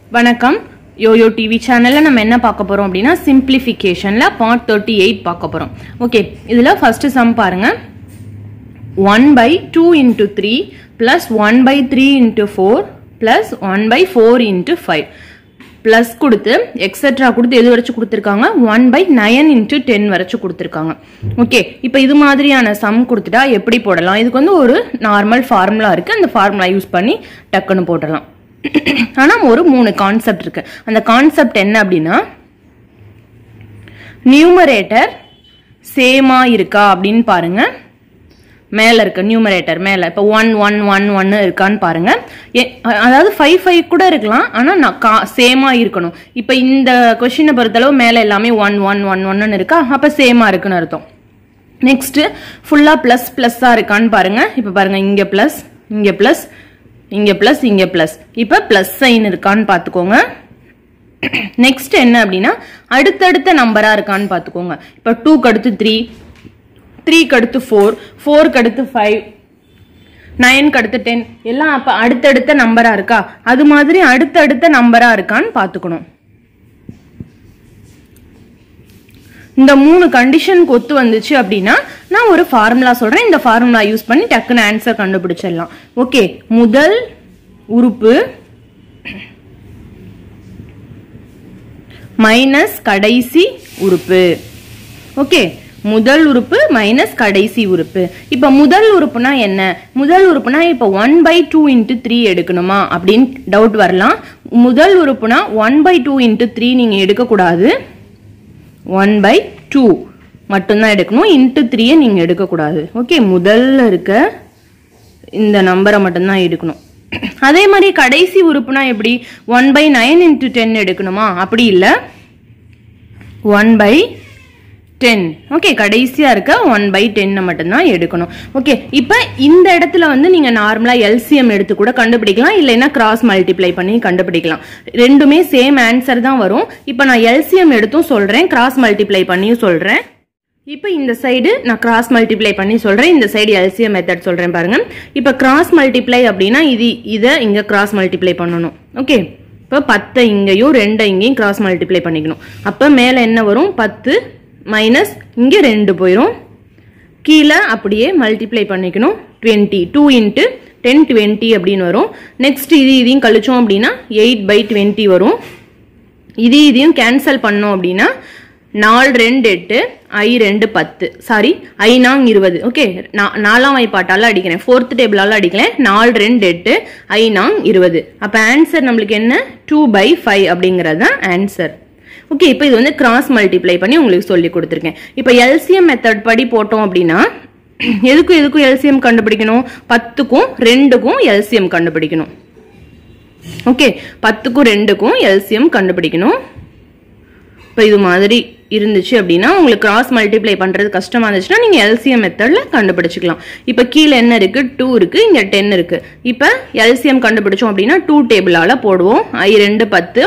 வணக்கம் YoYo TV சேனல்ல நம்ம என்ன பார்க்க போறோம் அப்படின்னா சிம்பிளிஃபிகேஷன்ல பார்ட் தேர்ட்டி எயிட் பார்க்க போறோம் ஓகே இதுல ஃபர்ஸ்ட் சம் பாருங்க one by two into three plus one by three into four plus one by four into five plus கொடுத்து எக்ஸெட்ரா கொடுத்து எது வரைச்சு கொடுத்துருக்காங்க one by nine into ten வரைச்சு கொடுத்துருக்காங்க ஓகே இப்போ இது மாதிரியான சம் கொடுத்துட்டா எப்படி போடலாம் இதுக்கு வந்து ஒரு நார்மல் ஃபார்முலா இருக்கு அந்த ஃபார்முலா யூஸ் பண்ணி டக்குன்னு போடலாம் ஆனால் ஒரு மூணு கான்செப்ட் இருக்கு அந்த கான்செப்ட் என்ன அப்படின்னா நியூமரேட்டர் சேமா இருக்கா அப்படின்னு பாருங்க மேல இருக்க நியூமரேட்டர் மேல இப்போ ஒன் ஒன் ஒன் ஒன்னு இருக்கான்னு பாருங்க எ- அதாவது ஃபைவ் ஃபைவ் கூட இருக்கலாம் ஆனா நான் கா சேமா இருக்கணும் இப்போ இந்த கொஸ்டினை பொறுத்தளவு மேல எல்லாமே ஒன் ஒன் ஒன் ஒன்னு இருக்கா அப்ப சேமா இருக்குன்னு அர்த்தம் நெக்ஸ்ட் ஃபுல்லா பிளஸ் பிளஸ்ஸா இருக்கான்னு பாருங்க இப்போ பாருங்க இங்க பிளஸ் இங்க பிளஸ் இங்க பிளஸ் இங்க பிளஸ் இப்போ பிளஸ் சைன் இருக்கான்னு பாத்துக்கோங்க நெக்ஸ்ட் என்ன அப்படின்னா அடுத்தடுத்த நம்பரா இருக்கான்னு பாத்துக்கோங்க இப்போ டூக்கு அடுத்து த்ரீ த்ரீக்கு அடுத்து ஃபோர் ஃபோருக்கு அடுத்து ஃபைவ் நைனுக்கு அடுத்து டென் எல்லாம் அப்போ அடுத்தடுத்த நம்பரா இருக்கா அது மாதிரி அடுத்தடுத்த நம்பரா இருக்கான்னு பார்த்துக்கணும் இந்த மூணு கண்டிஷனுக்கு ஒத்து வந்துச்சு அப்படின்னா நான் ஒரு ஃபார்முலா சொல்றேன் இந்த ஃபார்முலா யூஸ் பண்ணி டக்குன்னு ஆன்சர் கண்டுபிடிச்சிடலாம் ஓகே முதல் உறுப்பு மைனஸ் கடைசி உறுப்பு ஓகே முதல் உறுப்பு மைனஸ் கடைசி உறுப்பு இப்ப முதல் உறுப்புனா என்ன முதல் உறுப்புனா இப்ப one by two into three எடுக்கணுமா அப்படின்னு டவுட் வரலாம் முதல் உறுப்புனா one by two into three நீங்க எடுக்கக்கூடாது ஒன் பை டூ மட்டும்தான் எடுக்கணும் இன்ட்டு த்ரீயை நீங்கள் எடுக்கக்கூடாது ஓகே முதல்ல இருக்க இந்த நம்பரை மட்டும்தான் எடுக்கணும் அதே மாதிரி கடைசி உறுப்புனா எப்படி one by nine into ten எடுக்கணுமா அப்படி இல்லை ஒன் பை டென் ஓகே கடைசியா இருக்க ஒன் பை டென்னை மட்டும்தான் எடுக்கணும் ஓகே இப்போ இந்த இடத்துல வந்து நீங்க நார்மலா எல்சிஎம் எடுத்து கூட கண்டுபிடிக்கலாம் இல்லைன்னா கிராஸ் மல்டிப்ளை பண்ணி கண்டுபிடிக்கலாம் ரெண்டுமே சேம் ஆன்சர் தான் வரும் இப்போ நான் எல்சிஎம் எடுத்தும் சொல்றேன் கிராஸ் மல்டிப்ளை பண்ணியும் சொல்றேன் இப்போ இந்த சைடு நான் கிராஸ் மல்டிப்ளை பண்ணி சொல்றேன் இந்த சைடு எல்சிஎம் மெத்தட் சொல்றேன் பாருங்க இப்போ கிராஸ் மல்டிப்ளை அப்படின்னா இது இதை இங்க கிராஸ் மல்டிப்ளை பண்ணணும் ஓகே இப்போ பத்தை இங்கேயும் ரெண்டை இங்கேயும் கிராஸ் மல்டிப்ளை பண்ணிக்கணும் அப்போ மேலே என்ன வரும் பத்து மைனஸ் இங்கே ரெண்டு போயிடும் கீழே அப்படியே மல்டிப்ளை பண்ணிக்கணும் twenty two into ten twenty அப்படின்னு வரும் நெக்ஸ்ட் இது இதையும் கழிச்சோம் அப்படின்னா எயிட் பை டுவெண்ட்டி வரும் இது இதையும் கேன்சல் பண்ணோம் அப்படின்னா நாலு ரெண்டு எட்டு ஐ ரெண்டு பத்து சாரி ஐ நாங் இருபது ஓகே நாலாம் வாய்ப்பாட்டால அடிக்கிறேன் ஃபோர்த் டேபிளால அடிக்கிறேன் நாலு ரெண்டு எட்டு ஐ நாங் இருபது அப்போ ஆன்சர் நம்மளுக்கு என்ன டூ பை ஃபைவ் அப்படிங்கிறது தான் ஆன்சர் ஓகே இப்போ இது வந்து கிராஸ் மல்டிப்ளை பண்ணி உங்களுக்கு சொல்லி கொடுத்துருக்கேன் இப்போ எல்சிஎம் மெத்தட் படி போட்டோம் அப்படின்னா எதுக்கும் எதுக்கும் எல்சிஎம் கண்டுபிடிக்கணும் பத்துக்கும் ரெண்டுக்கும் எல்சிஎம் கண்டுபிடிக்கணும் ஓகே பத்துக்கும் ரெண்டுக்கும் எல்சிஎம் கண்டுபிடிக்கணும் இப்போ இது மாதிரி இருந்துச்சு அப்படின்னா உங்களுக்கு கிராஸ் மல்டிப்ளை பண்ணுறது கஷ்டமாக இருந்துச்சுன்னா நீங்கள் எல்சிஎம் மெத்தடில் கண்டுபிடிச்சிக்கலாம் இப்போ கீழே என்ன இருக்குது டூ இருக்குது இங்கே டென் இருக்குது இப்போ எல்சிஎம் கண்டுபிடிச்சோம் அப்படின்னா டூ டேபிளால் போடுவோம் ஐ ரெண்டு பத்து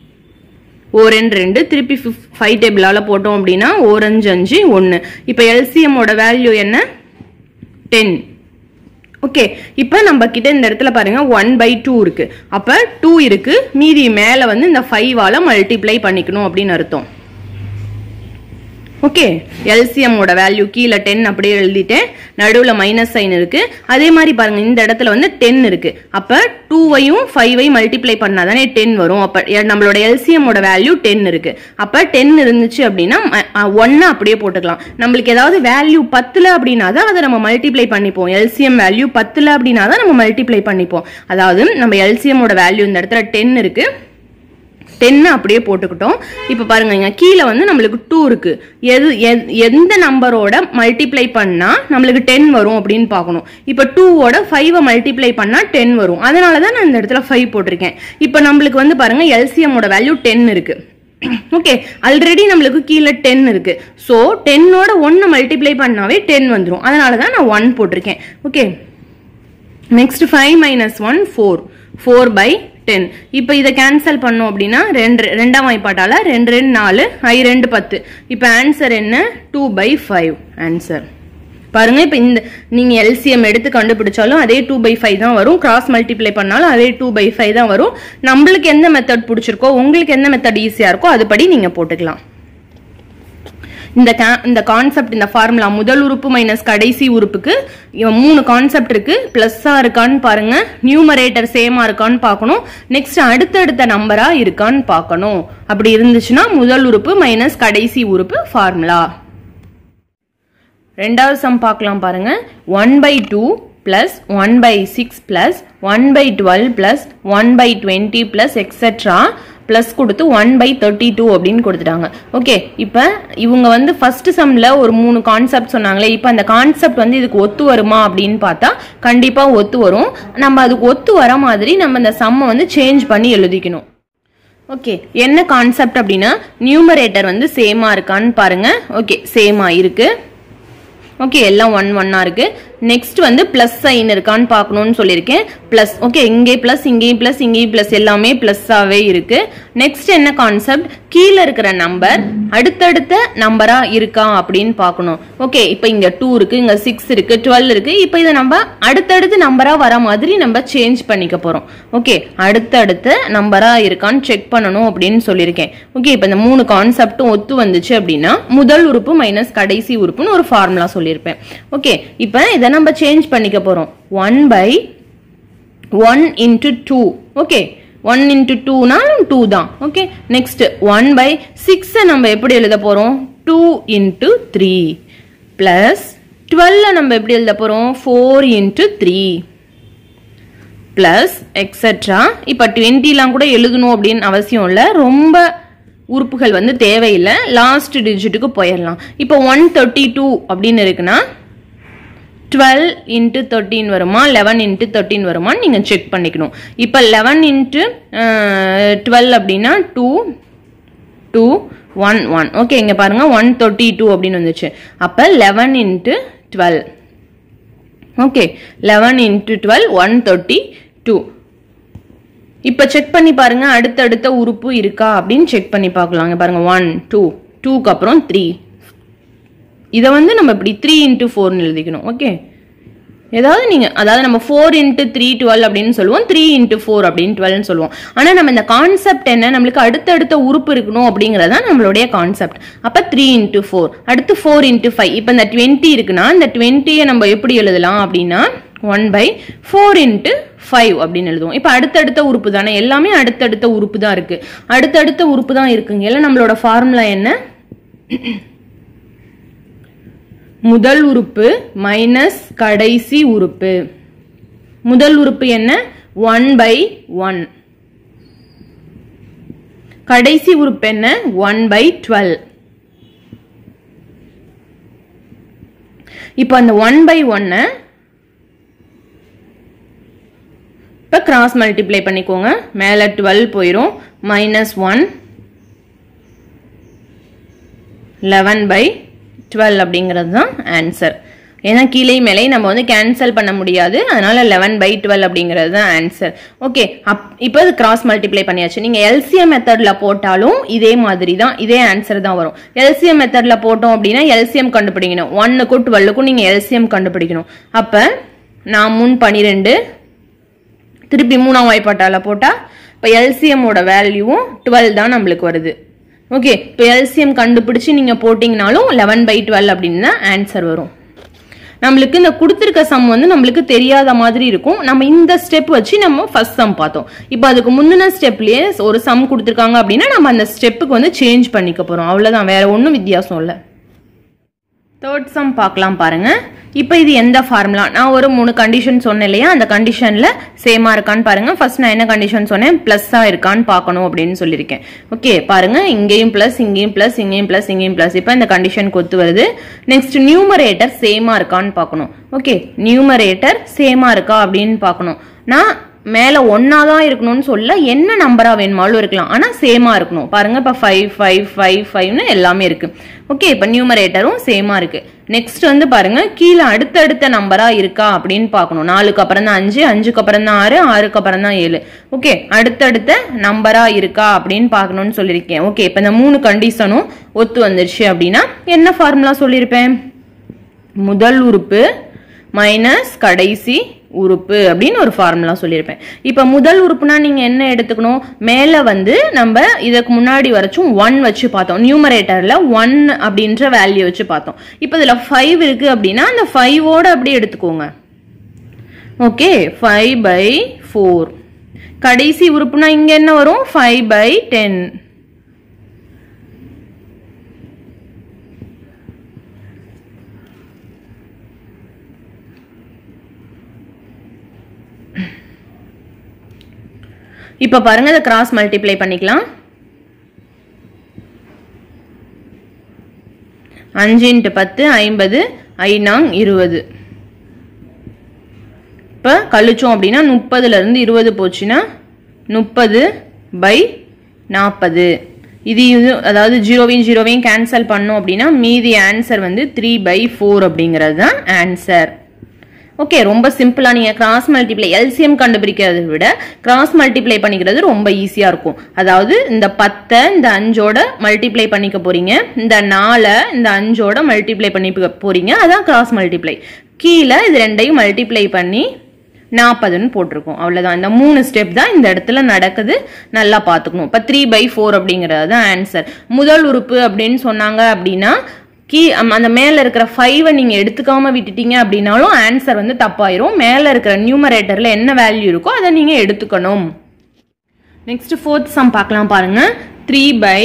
ஓ ரெண்டு ரெண்டு திருப்பி ஃபைவ் டேபிளால் போட்டோம் அப்படின்னா ஓரஞ்சு அஞ்சு ஒன்று இப்போ எல்சிஎம்மோட வேல்யூ என்ன டென் ஓகே இப்போ நம்ம கிட்ட இந்த இடத்துல பாருங்க ஒன் பை டூ இருக்கு அப்ப டூ இருக்கு மீதி மேல வந்து இந்த ஃபைவால மல்டிப்ளை பண்ணிக்கணும் அப்படின்னு அர்த்தம் ஓகே எல்சிஎம்மோட வேல்யூ கீழே டென் அப்படியே எழுதிட்டேன் நடுவில் மைனஸ் சைன் இருக்கு அதே மாதிரி பாருங்க இந்த இடத்துல வந்து டென் இருக்கு அப்ப டூவையும் ஃபைவையும் மல்டிப்ளை பண்ணாதானே டென் வரும் அப்ப எ- நம்மளோட எல்சிஎம்மோட வேல்யூ டென் இருக்கு அப்ப டென் இருந்துச்சு அப்படின்னா ஒன்னு அப்படியே போட்டுக்கலாம் நம்மளுக்கு ஏதாவது வேல்யூ பத்துல அப்படின்னா தான் அதை நம்ம மல்டிப்ளை பண்ணிப்போம் எல்சிஎம் வேல்யூ பத்துல அப்படின்னா தான் நம்ம மல்டிப்ளை பண்ணிப்போம் அதாவது நம்ம எல்சிஎம்மோட வேல்யூ இந்த இடத்துல டென் இருக்கு டென்னு அப்படியே போட்டுக்கிட்டோம் இப்போ பாருங்க இங்க கீழே வந்து நம்மளுக்கு டூ இருக்கு எது எத்- எந்த நம்பரோட மல்டிப்ளை பண்ணா நம்மளுக்கு டென் வரும் அப்படின்னு பார்க்கணும் இப்போ டூவோட ஃபைவை மல்டிப்ளை பண்ணா டென் வரும் அதனால தான் நான் இந்த இடத்துல ஃபைவ் போட்டிருக்கேன் இப்போ நம்மளுக்கு வந்து பாருங்க எல்சிஎம்மோட வேல்யூ டென் இருக்கு ஓகே ஆல்ரெடி நம்மளுக்கு கீழே டென் இருக்கு ஸோ டென்னோட ஒன்று மல்டிப்ளை பண்ணாவே டென் வந்துடும் அதனால தான் நான் ஒன் போட்டிருக்கேன் okay next five minus one four four by ten இப்போ இதை கேன்சல் பண்ணோம் அப்படின்னா ரெண்டு ரெண்டாம் வாய்ப்பாட்டால ரெண்டு ரெண்டு நாலு ஐ ரெண்டு பத்து இப்போ ஆன்சர் என்ன டூ பை ஃபைவ் ஆன்சர் பாருங்க இப்போ இந்த நீங்க எல்சிஎம் எடுத்து கண்டுபிடிச்சாலும் அதே டூ பை ஃபைவ் தான் வரும் கிராஸ் மல்டிப்ளை பண்ணாலும் அதே டூ பை ஃபைவ் தான் வரும் நம்மளுக்கு எந்த மெத்தட் பிடிச்சிருக்கோ உங்களுக்கு எந்த மெத்தட் ஈஸியா இருக்கோ அதுபடி நீங்க போட்டுக்கலாம் இந்த ca- இந்த கான்செப்ட் இந்த ஃபார்முலா முதல் உறுப்பு மைனஸ் கடைசி உறுப்புக்கு இவன் மூணு கான்செப்ட் இருக்கு பிளஸ்ஸா இருக்கான்னு பாருங்க நியூமரேட்டர் சேமா இருக்கான்னு பார்க்கணும் நெக்ஸ்ட் அடுத்தடுத்த நம்பரா இருக்கான்னு பார்க்கணும் அப்படி இருந்துச்சுன்னா முதல் உறுப்பு மைனஸ் கடைசி உறுப்பு ஃபார்முலா ரெண்டாவது சம் பார்க்கலாம் பாருங்க one by two plus one by six plus one by twelve plus one by twenty plus etcetera plus கொடுத்து ஒன் பை தேர்ட்டி டூ அப்படின்னு கொடுத்துட்டாங்க ஓகே இப்போ இவங்க வந்து ஃபர்ஸ்ட் சம்ல ஒரு மூணு கான்செப்ட் சொன்னாங்களே இப்போ அந்த கான்செப்ட் வந்து இதுக்கு ஒத்து வருமா அப்படின்னு பார்த்தா கண்டிப்பாக ஒத்து வரும் நம்ம அதுக்கு ஒத்து வர மாதிரி நம்ம இந்த சம்மை வந்து சேஞ்ச் பண்ணி எழுதிக்கணும் ஓகே என்ன கான்செப்ட் அப்படின்னா நியூமரேட்டர் வந்து சேமா இருக்கான்னு பாருங்க ஓகே சேமா இருக்கு ஓகே எல்லாம் ஒன் ஒன்னா இருக்கு நெக்ஸ்ட் வந்து பிளஸ் சைன் இருக்கான்னு பார்க்கணும்னு சொல்லியிருக்கேன் பிளஸ் ஓகே இங்கே பிளஸ் இங்கேயும் பிளஸ் இங்கேயும் பிளஸ் எல்லாமே பிளஸ்ஸாவே இருக்கு நெக்ஸ்ட் என்ன கான்செப்ட் கீழே இருக்கிற நம்பர் அடுத்தடுத்த நம்பரா இருக்கா அப்படின்னு பார்க்கணும் ஓகே இப்போ இங்க டூ இருக்கு இங்க சிக்ஸ் இருக்கு டுவெல் இருக்கு இப்போ இதை நம்ம அடுத்தடுத்து நம்பரா வர மாதிரி நம்ம சேஞ்ச் பண்ணிக்க போறோம் ஓகே அடுத்தடுத்த நம்பரா இருக்கான்னு செக் பண்ணணும் அப்படின்னு சொல்லியிருக்கேன் ஓகே இப்போ இந்த மூணு கான்செப்டும் ஒத்து வந்துச்சு அப்படின்னா முதல் உறுப்பு மைனஸ் கடைசி உறுப்புன்னு ஒரு ஃபார்முலா சொல்லியிருப்பேன் ஓகே இப்போ இதை நம்ம சேஞ்ச் பண்ணிக்க போறோம் one by one into two okay one into டூனாலும் டூ தான் ஓகே நெக்ஸ்ட் ஒன் பை சிக்ஸை நம்ம எப்படி எழுத போகிறோம் டூ இன்ட்டு த்ரீ ப்ளஸ் டுவெல்ல நம்ம எப்படி எழுத போகிறோம் four into three plus etcetera இப்போ டுவெண்ட்டிலாம் கூட எழுதணும் அப்படின்னு அவசியம் இல்லை ரொம்ப உறுப்புகள் வந்து தேவையில்லை லாஸ்ட் டிஜிட்டுக்கு போயிடலாம் இப்போ ஒன் தேர்ட்டி டூ அப்படின்னு இருக்குன்னா டுவெல் இன்ட்டு தேர்ட்டின் வருமா லெவன் இன்ட்டு தேர்ட்டின் வருமான்னு நீங்கள் செக் பண்ணிக்கணும் இப்போ லெவன் இன்ட்டு டுவெல் அப்படின்னா two two one one okay இங்கே பாருங்கள் ஒன் தேர்ட்டி டூ அப்படின்னு வந்துச்சு அப்போ eleven into twelve okay eleven into twelve one thirty two இப்போ செக் பண்ணி பாருங்க அடுத்தடுத்த உறுப்பு இருக்கா அப்படின்னு செக் பண்ணி பார்க்கலாம் இங்க பாருங்க ஒன் டூ டூக்கு அப்புறம் த்ரீ இதை வந்து நம்ம இப்படி த்ரீ இன்ட்டு ஃபோர்னு எழுதிக்கணும் ஓகே ஏதாவது நீங்கள் அதாவது நம்ம ஃபோர் இன்ட்டு த்ரீ டுவெல் அப்படின்னு சொல்லுவோம் த்ரீ இன்ட்டு ஃபோர் அப்படின்னு டுவெல்னு சொல்லுவோம் ஆனால் நம்ம இந்த கான்செப்ட் என்ன நம்மளுக்கு அடுத்தடுத்த உறுப்பு இருக்கணும் அப்படிங்கிறது தான் நம்மளுடைய கான்செப்ட் அப்போ த்ரீ இன்ட்டு ஃபோர் அடுத்து ஃபோர் இன்ட்டு ஃபைவ் இப்போ இந்த டுவெண்ட்டி இருக்குன்னா இந்த டுவெண்ட்டியை நம்ம எப்படி எழுதலாம் அப்படின்னா one by four into five அப்படின்னு எழுதுவோம் இப்போ அடுத்தடுத்த உறுப்பு தானே எல்லாமே அடுத்தடுத்த உறுப்பு தான் இருக்கு அடுத்தடுத்த உறுப்பு தான் இருக்குங்க எல்லாம் நம்மளோட ஃபார்முலா என்ன முதல் உறுப்பு மைனஸ் கடைசி உறுப்பு முதல் உறுப்பு என்ன ஒன் பை ஒன் கடைசி உறுப்பு என்ன ஒன் பை டுவெல் இப்போ அந்த ஒன் பை ஒன்னை இப்போ கிராஸ் மல்டிப்ளை பண்ணிக்கோங்க மேலே டுவெல் போயிடும் minus one eleven by twelve அப்படிங்கிறது தான் ஆன்சர் ஏன்னா கீழே மேலே நம்ம வந்து கேன்சல் பண்ண முடியாது அதனால லெவன் பை டுவெல் அப்படிங்கிறது தான் ஆன்சர் ஓகே அப் இப்போ இது கிராஸ் மல்டிப்ளை பண்ணியாச்சு நீங்கள் எல்சிஎம் மெத்தடில் போட்டாலும் இதே மாதிரி தான் இதே ஆன்சர் தான் வரும் எல்சிஎம் மெத்தடில் போட்டோம் அப்படின்னா எல்சிஎம் கண்டுபிடிக்கணும் ஒன்னுக்கும் டுவெல்லுக்கும் நீங்கள் எல்சிஎம் கண்டுபிடிக்கணும் அப்போ நான் முன் பன்னிரெண்டு திருப்பி மூணாம் வாய்ப்பாட்டால போட்டால் இப்போ எல்சிஎம்மோட வேல்யூவும் டுவெல் தான் நம்மளுக்கு வருது ஓகே இப்போ எல்சிஎம் கண்டுபிடிச்சு நீங்கள் போட்டிங்கனாலும் லெவன் பை டுவெல் அப்படின்னு தான் ஆன்சர் வரும் நம்மளுக்கு இந்த கொடுத்துருக்க சம் வந்து நம்மளுக்கு தெரியாத மாதிரி இருக்கும் நம்ம இந்த ஸ்டெப் வச்சு நம்ம ஃபர்ஸ்ட் சம் பார்த்தோம் இப்போ அதுக்கு முந்தின ஸ்டெப்லயே ஒரு சம் கொடுத்துருக்காங்க அப்படின்னா நம்ம அந்த ஸ்டெப்புக்கு வந்து சேஞ்ச் பண்ணிக்க போகிறோம் அவ்வளோதான் வேற ஒன்றும் வித்தியாசம் இல்லை தேர்ட் சம் பார்க்கலாம் பாருங்க இப்போ இது எந்த ஃபார்முலா நான் ஒரு மூணு கண்டிஷன் சொன்னேன் இல்லையா அந்த கண்டிஷன்ல சேமா இருக்கான்னு பாருங்க ஃபர்ஸ்ட் நான் என்ன கண்டிஷன் சொன்னேன் பிளஸ்ஸா இருக்கான்னு பார்க்கணும் அப்படின்னு சொல்லியிருக்கேன் ஓகே பாருங்க இங்கேயும் பிளஸ் இங்கேயும் பிளஸ் இங்கேயும் பிளஸ் இங்கேயும் பிளஸ் இப்போ இந்த கண்டிஷன் கொத்து வருது நெக்ஸ்ட் நியூமரேட்டர் சேமா இருக்கான்னு பார்க்கணும் ஓகே நியூமரேட்டர் சேமா இருக்கா அப்படின்னு பார்க்கணும் நான் மேலே ஒன்றா தான் இருக்கணும்னு சொல்ல என்ன நம்பராக வேணுமாலும் இருக்கலாம் ஆனால் சேமாக இருக்கணும் பாருங்கள் இப்போ ஃபைவ் ஃபைவ் ஃபைவ் ஃபைவ்னு எல்லாமே இருக்குது ஓகே இப்போ நியூமரேட்டரும் சேமாக இருக்குது நெக்ஸ்ட் வந்து பாருங்க கீழே அடுத்தடுத்த நம்பராக இருக்கா அப்படின்னு பார்க்கணும் நாலுக்கு அப்புறம் தான் அஞ்சு அஞ்சுக்கு அப்புறம் தான் ஆறு ஆறுக்கு அப்புறம் தான் ஏழு ஓகே அடுத்தடுத்த நம்பராக இருக்கா அப்படின்னு பார்க்கணும்னு சொல்லியிருக்கேன் ஓகே இப்போ இந்த மூணு கண்டிஷனும் ஒத்து வந்துருச்சு அப்படின்னா என்ன ஃபார்முலா சொல்லியிருப்பேன் முதல் உறுப்பு மைனஸ் கடைசி உறுப்பு அப்படின்னு ஒரு ஃபார்முலா சொல்லியிருப்பேன் இப்போ முதல் உறுப்புனா நீங்க என்ன எடுத்துக்கணும் மேலே வந்து நம்ம இதுக்கு முன்னாடி வரைச்சும் ஒன் வச்சு பார்த்தோம் நியூமரேட்டர்ல ஒன் அப்படின்ற வேல்யூ வச்சு பார்த்தோம் இப்போ இதுல ஃபைவ் இருக்கு அப்படின்னா அந்த ஃபைவோட அப்படியே எடுத்துக்கோங்க ஓகே ஃபைவ் பை ஃபோர் கடைசி உறுப்புனா இங்க என்ன வரும் ஃபைவ் பை டென் இப்போ பாருங்க இதை கிராஸ் மல்டிப்ளை பண்ணிக்கலாம் அஞ்சு இன்ட்டு பத்து ஐம்பது ஐநாங் இருபது இப்போ கழிச்சோம் அப்படின்னா முப்பதுல இருந்து இருபது போச்சுன்னா முப்பது பை நாற்பது இது இது அதாவது ஜீரோவையும் ஜீரோவையும் கேன்சல் பண்ணோம் அப்படின்னா மீதி ஆன்சர் வந்து த்ரீ பை ஃபோர் அப்படிங்கிறது தான் ஆன்சர் ஓகே ரொம்ப சிம்பிளா நீங்க கிராஸ் மல்டிப்ளை எல்சிஎம் கண்டுபிடிக்கிறத விட கிராஸ் மல்டிப்ளை பண்ணிக்கிறது ரொம்ப ஈஸியா இருக்கும் அதாவது இந்த பத்தை இந்த அஞ்சோட மல்டிப்ளை பண்ணிக்க போறீங்க இந்த நாலை இந்த அஞ்சோட மல்டிப்ளை பண்ணி போறீங்க அதான் கிராஸ் மல்டிப்ளை கீழே இது ரெண்டையும் மல்டிப்ளை பண்ணி நாற்பதுன்னு போட்டிருக்கோம் அவ்வளவுதான் இந்த மூணு ஸ்டெப் தான் இந்த இடத்துல நடக்குது நல்லா பார்த்துக்கணும் இப்போ த்ரீ பை ஃபோர் அப்படிங்கிறது தான் ஆன்சர் முதல் உறுப்பு அப்படின்னு சொன்னாங்க அப்படின்னா கீ அம், அந்த மேல இருக்கிற ஃபைவை நீங்க எடுத்துக்காம விட்டுட்டீங்க அப்படின்னாலும் ஆன்சர் வந்து தப்பாயிரும் மேல இருக்கிற நியூமரேட்டர்ல என்ன வேல்யூ இருக்கோ அதை நீங்க எடுத்துக்கணும் நெக்ஸ்ட் ஃபோர்த் சம் பார்க்கலாம் பாருங்க three by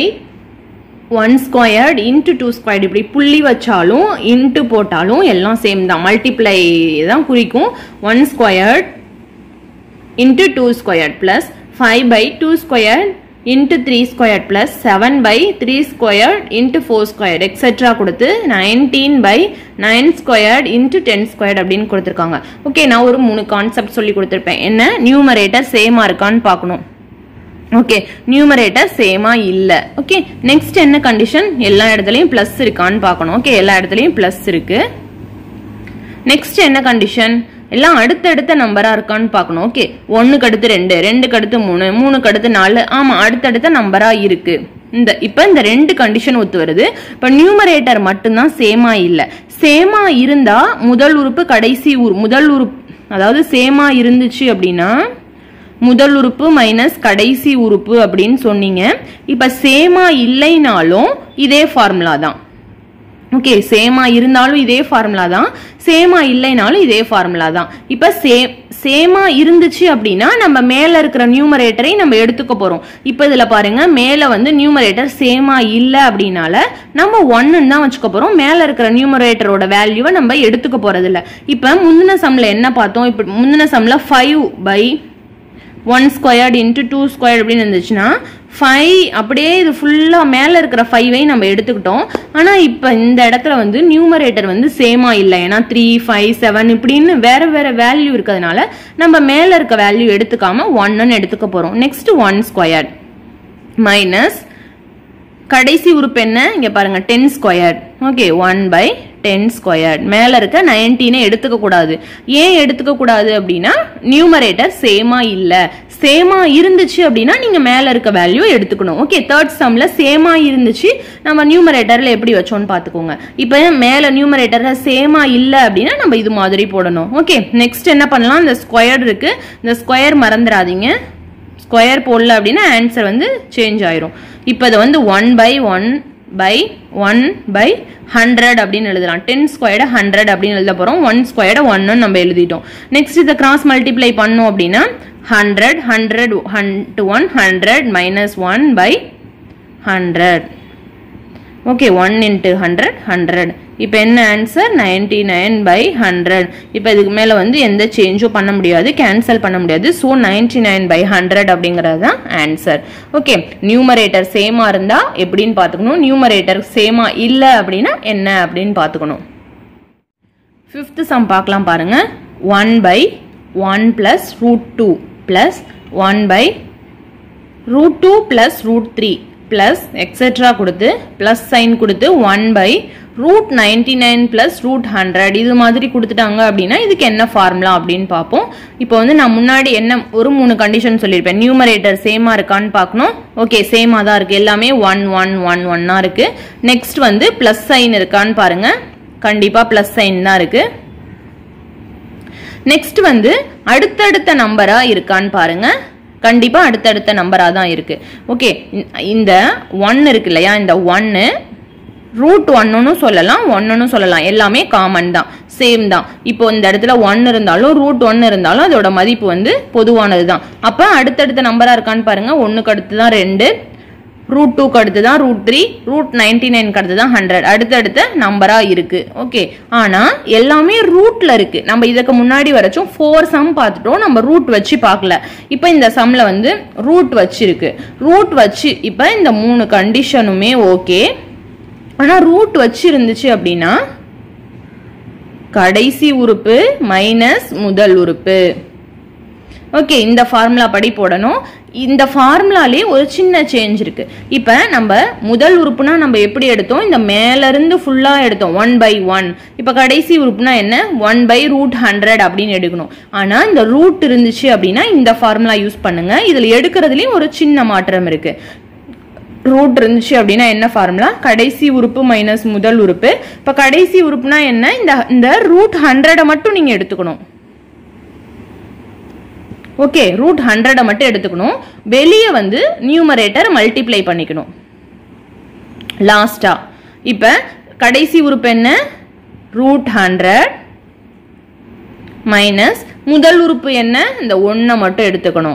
one squared into two squared இப்படி புள்ளி வச்சாலும் இன்ட்டு போட்டாலும் எல்லாம் சேம் தான் மல்டிப்ளை தான் குறிக்கும் one squared into two squared plus five by two squared into three squared plus seven by three squared into four squared etcetera கொடுத்து nineteen by nine squared into ten squared அப்படின்னு கொடுத்துருக்காங்க okay நான் ஒரு மூணு concept சொல்லி கொடுத்துருப்பேன் என்ன numerator சேமா இருக்கான்னு பார்க்கணும் ஓகே நியூமரேட்டர் சேமா இல்ல ஓகே நெக்ஸ்ட் என்ன கண்டிஷன் எல்லா இடத்துலயும் பிளஸ் இருக்கான்னு பார்க்கணும் ஓகே எல்லா இடத்துலயும் பிளஸ் இருக்கு நெக்ஸ்ட் என்ன கண்டிஷன் எல்லாம் அடுத்தடுத்த நம்பரா இருக்கான்னு பார்க்கணும் ஓகே ஒன்னுக்கு அடுத்து ரெண்டு ரெண்டுக்கு அடுத்து மூணு மூணுக்கு அடுத்து நாலு ஆமா அடுத்தடுத்த நம்பரா இருக்கு இந்த இப்ப இந்த ரெண்டு கண்டிஷன் ஒத்து வருது இப்ப நியூமரேட்டர் மட்டும்தான் சேமா இல்ல சேமா இருந்தா முதல் உறுப்பு கடைசி உரு முதல் உறுப்பு அதாவது சேமா இருந்துச்சு அப்படின்னா முதல் உறுப்பு மைனஸ் கடைசி உறுப்பு அப்படின்னு சொன்னீங்க இப்ப சேமா இல்லைனாலும் இதே ஃபார்முலா தான் ஓகே சேமா இருந்தாலும் இதே ஃபார்முலா தான் சேமா இல்லைனாலும் இதே ஃபார்முலா தான் இப்ப சே சேமா இருந்துச்சு அப்படின்னா நம்ம மேல இருக்கிற நியூமரேட்டரை நம்ம எடுத்துக்க போறோம் இப்ப இதுல பாருங்க மேல வந்து நியூமரேட்டர் சேமா இல்ல அப்படின்னால நம்ம ஒன்னு தான் வச்சுக்க போறோம் மேல இருக்கிற நியூமரேட்டரோட வேல்யூவை நம்ம எடுத்துக்க போறது இல்ல இப்ப முந்தின சம்ல என்ன பார்த்தோம் இப்ப முந்தின சம்ல five by one squared into two squared அப்படின்னு இருந்துச்சுன்னா ஃபைவ் அப்படியே இது ஃபுல்லாக மேலே இருக்கிற ஃபைவை நம்ம எடுத்துக்கிட்டோம் ஆனால் இப்போ இந்த இடத்துல வந்து நியூமரேட்டர் வந்து சேமா இல்லை ஏன்னா த்ரீ ஃபைவ் செவன் இப்படின்னு வேற வேற வேல்யூ இருக்கிறதுனால நம்ம மேலே இருக்க வேல்யூ எடுத்துக்காம ஒன்னு எடுத்துக்க போகிறோம் நெக்ஸ்ட் ஒன் ஸ்கொயர்ட் மைனஸ் கடைசி உறுப்பு என்ன இங்க பாருங்க ten squared okay one by ten squared மேல இருக்க நைன்டீனை எடுத்துக்க கூடாது ஏன் எடுத்துக்க கூடாது அப்படின்னா நியூமரேட்டர் சேமா இல்ல சேமா இருந்துச்சு அப்படின்னா நீங்க மேல இருக்க வேல்யூ எடுத்துக்கணும் ஓகே தேர்ட் சம்ல சேமா இருந்துச்சு நம்ம நியூமரேட்டர்ல எப்படி வச்சோம்னு பாத்துக்கோங்க இப்போ மேல நியூமரேட்டர்ல சேமா இல்ல அப்படின்னா நம்ம இது மாதிரி போடணும் ஓகே நெக்ஸ்ட் என்ன பண்ணலாம் இந்த ஸ்கொயர் இருக்கு இந்த ஸ்கொயர் மறந்துடாதீங்க ஸ்கொயர் போடல அப்படின்னா ஆன்சர் வந்து சேஞ்ச் ஆயிரும் இப்போ இதை வந்து one by one by one by hundred அப்படின்னு எழுதலாம் டென் ஸ்கொயர்டை ஹண்ட்ரட் அப்படின்னு எழுத போகிறோம் ஒன் ஸ்கொயர்டை ஒன்னு நம்ம எழுதிட்டோம் நெக்ஸ்ட் இதை கிராஸ் மல்டிப்ளை பண்ணோம் அப்படின்னா hundred hundred hundred one hundred minus one by hundred okay one into hundred hundred இப்போ என்ன answer ninety nine by hundred இப்போ இதுக்கு மேலே வந்து எந்த சேஞ்சும் பண்ண முடியாது கேன்சல் பண்ண முடியாது so ninety nine by hundred அப்படிங்கிறது தான் ஆன்சர் ஓகே நியூமரேட்டர் சேமா இருந்தா எப்படின்னு பார்த்துக்கணும் நியூமரேட்டர் சேமா இல்லை அப்படின்னா என்ன அப்படின்னு பார்த்துக்கணும் ஃபிஃப்த் சம் பார்க்கலாம் பாருங்க one by one plus root two plus one by root two plus root three plus etcetera கொடுத்து பிளஸ் சைன் கொடுத்து one by root ninety nine plus root hundred இது மாதிரி கொடுத்துட்டாங்க அப்படின்னா இதுக்கு என்ன ஃபார்முலா அப்படின்னு பார்ப்போம் இப்போ வந்து நான் முன்னாடி என்ன ஒரு மூணு கண்டிஷன் சொல்லியிருப்பேன் நியூமரேட்டர் சேமா இருக்கான்னு பார்க்கணும் ஓகே சேமா தான் இருக்கு எல்லாமே ஒன் ஒன் ஒன் ஒன்னா இருக்கு நெக்ஸ்ட் வந்து பிளஸ் சைன் இருக்கான்னு பாருங்க கண்டிப்பா பிளஸ் சைன் தான் இருக்கு நெக்ஸ்ட் வந்து அடுத்தடுத்த நம்பரா இருக்கான்னு பாருங்க கண்டிப்பா அடுத்தடுத்த நம்பரா தான் இருக்கு ஓகே இந்த ஒன் இருக்கு இல்லையா இந்த ஒன்னு ரூட் ஒன்னு சொல்லலாம் ஒன்னு சொல்லலாம் எல்லாமே காமன் தான் சேம் தான் இப்போ இந்த இடத்துல ஒன் இருந்தாலும் ரூட் ஒன் இருந்தாலும் அதோட மதிப்பு வந்து பொதுவானது தான் அப்ப அடுத்தடுத்த நம்பரா இருக்கான்னு பாருங்க ஒன்னுக்கு அடுத்து தான் ரெண்டு ரூட் டூக்கு அடுத்து தான் ரூட் த்ரீ ரூட் நைன்டி நைனுக்கு அடுத்து தான் ஹண்ட்ரட் அடுத்தடுத்த நம்பரா இருக்கு ஓகே ஆனா எல்லாமே ரூட்ல இருக்கு நம்ம இதுக்கு முன்னாடி வரைச்சும் ஃபோர் சம் பார்த்துட்டோம் நம்ம ரூட் வச்சு பார்க்கல இப்போ இந்த சம்ல வந்து ரூட் வச்சிருக்கு ரூட் வச்சு இப்போ இந்த மூணு கண்டிஷனுமே ஓகே ஆனா ரூட் வச்சு இருந்துச்சு அப்படின்னா கடைசி உறுப்பு மைனஸ் முதல் உறுப்பு ஓகே இந்த ஃபார்முலா படி போடணும் இந்த ஃபார்முலாலே ஒரு சின்ன சேஞ்ச் இருக்கு இப்போ நம்ம முதல் உறுப்புனா நம்ம எப்படி எடுத்தோம் இந்த மேல இருந்து ஃபுல்லா எடுத்தோம் ஒன் பை ஒன் இப்போ கடைசி உறுப்புனா என்ன ஒன் பை ரூட் ஹண்ட்ரட் அப்படின்னு எடுக்கணும் ஆனா இந்த ரூட் இருந்துச்சு அப்படின்னா இந்த ஃபார்முலா யூஸ் பண்ணுங்க இதுல எடுக்கிறதுலயும் ஒரு சின்ன மாற்றம் இருக்கு ரூட் இருந்துச்சு அப்படின்னா என்ன ஃபார்முலா கடைசி உறுப்பு மைனஸ் முதல் உறுப்பு இப்போ கடைசி உறுப்புனா என்ன இந்த இந்த ரூட் ஹண்ட்ரடை மட்டும் நீங்க எடுத்துக்கணும் ஓகே ரூட் ஹண்ட்ரடை மட்டும் எடுத்துக்கணும் வெளியே வந்து நியூமரேட்டர் மல்டிப்ளை பண்ணிக்கணும் லாஸ்டா இப்ப கடைசி உறுப்பு என்ன ரூட் ஹண்ட்ரட் மைனஸ் முதல் உறுப்பு என்ன இந்த ஒன்றை மட்டும் எடுத்துக்கணும்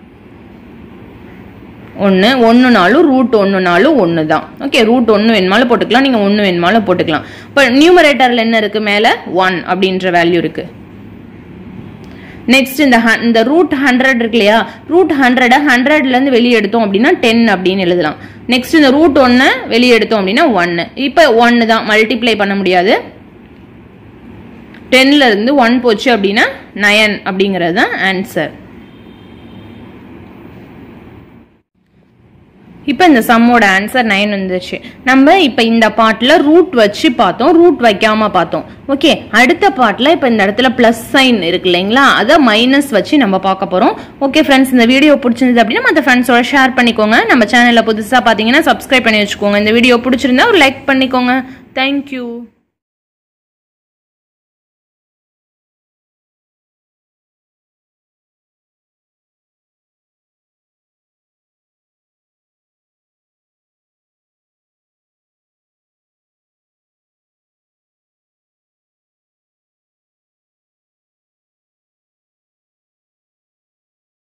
ஒன்று ஒன்றுனாலும் ரூட் ஒன்றுனாலும் ஒன்று தான் ஓகே ரூட் ஒன்று வேணுமாலும் போட்டுக்கலாம் நீங்கள் ஒன்று வேணுமாலும் போட்டுக்கலாம் இப்போ நியூமரேட்டரில் என்ன இருக்குது மேலே ஒன் அப்படின்ற வேல்யூ இருக்குது நெக்ஸ்ட் இந்த இந்த ரூட் ஹண்ட்ரட் இருக்கு இல்லையா ரூட் ஹண்ட்ரடை ஹண்ட்ரட்லேருந்து வெளியே எடுத்தோம் அப்படின்னா டென் அப்படின்னு எழுதலாம் நெக்ஸ்ட் இந்த ரூட் ஒன்று வெளியே எடுத்தோம் அப்படின்னா ஒன்று இப்போ ஒன்று தான் மல்டிப்ளை பண்ண முடியாது டென்ல இருந்து ஒன் போச்சு அப்படின்னா நயன் அப்படிங்கிறது தான் ஆன்சர் இப்போ இந்த சம்மோட ஆன்சர் நைன் வந்துச்சு நம்ம இப்போ இந்த பாட்டில் ரூட் வச்சு பார்த்தோம் ரூட் வைக்காம பார்த்தோம் ஓகே அடுத்த பாட்டில் இப்போ இந்த இடத்துல ப்ளஸ் சைன் இருக்கு இல்லைங்களா அதை மைனஸ் வச்சு நம்ம பார்க்க போகிறோம் ஓகே ஃப்ரெண்ட்ஸ் இந்த வீடியோ பிடிச்சிருந்தது அப்படின்னா மற்ற ஃப்ரெண்ட்ஸோட ஷேர் பண்ணிக்கோங்க நம்ம சேனலில் புதுசாக பார்த்தீங்கன்னா சப்ஸ்கிரைப் பண்ணி வச்சுக்கோங்க இந்த வீடியோ பிடிச்சிருந்தா ஒரு லைக் பண்ணிக்கோங்க தேங்க்யூ